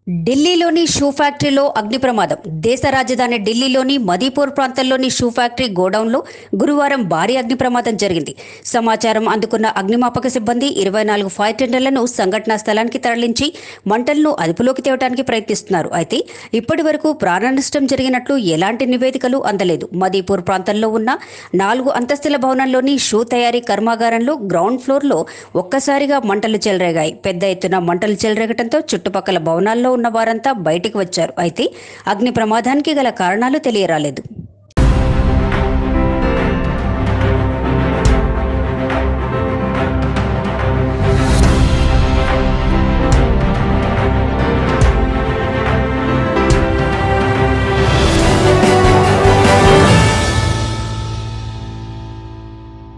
ఢిల్లీలోని షూ ఫ్యాక్టరీలో అగ్ని ప్రమాదం దేశ రాజధాని ఢిల్లీలోని మదీపూర్ ప్రాంతంలోని షూ ఫ్యాక్టరీ గోడౌన్లో గురువారం భారీ అగ్ని ప్రమాదం జరిగింది సమాచారం అందుకున్న అగ్నిమాపక సిబ్బంది ఇరవై నాలుగు ఫైర్ టెండర్లను సంఘటనా స్థలానికి తరలించి మంటలను అదుపులోకి తేవడానికి ప్రయత్నిస్తున్నారు అయితే ఇప్పటి వరకు ప్రాణ నష్టం జరిగినట్లు ఎలాంటి నివేదికలు అందలేదు మదీపూర్ ప్రాంతంలో ఉన్న నాలుగు అంతస్తుల భవనంలోని షూ తయారీ కర్మాగారంలో గ్రౌండ్ ఫ్లోర్లో ఒక్కసారిగా మంటలు చెలరేగాయి పెద్ద ఎత్తున మంటలు చెలరేగటంతో చుట్టుపక్కల భవనాల్లో ఉన్న వారంతా బయటికి వచ్చారు అయితే అగ్ని ప్రమాదానికి గల కారణాలు తెలియరాలేదు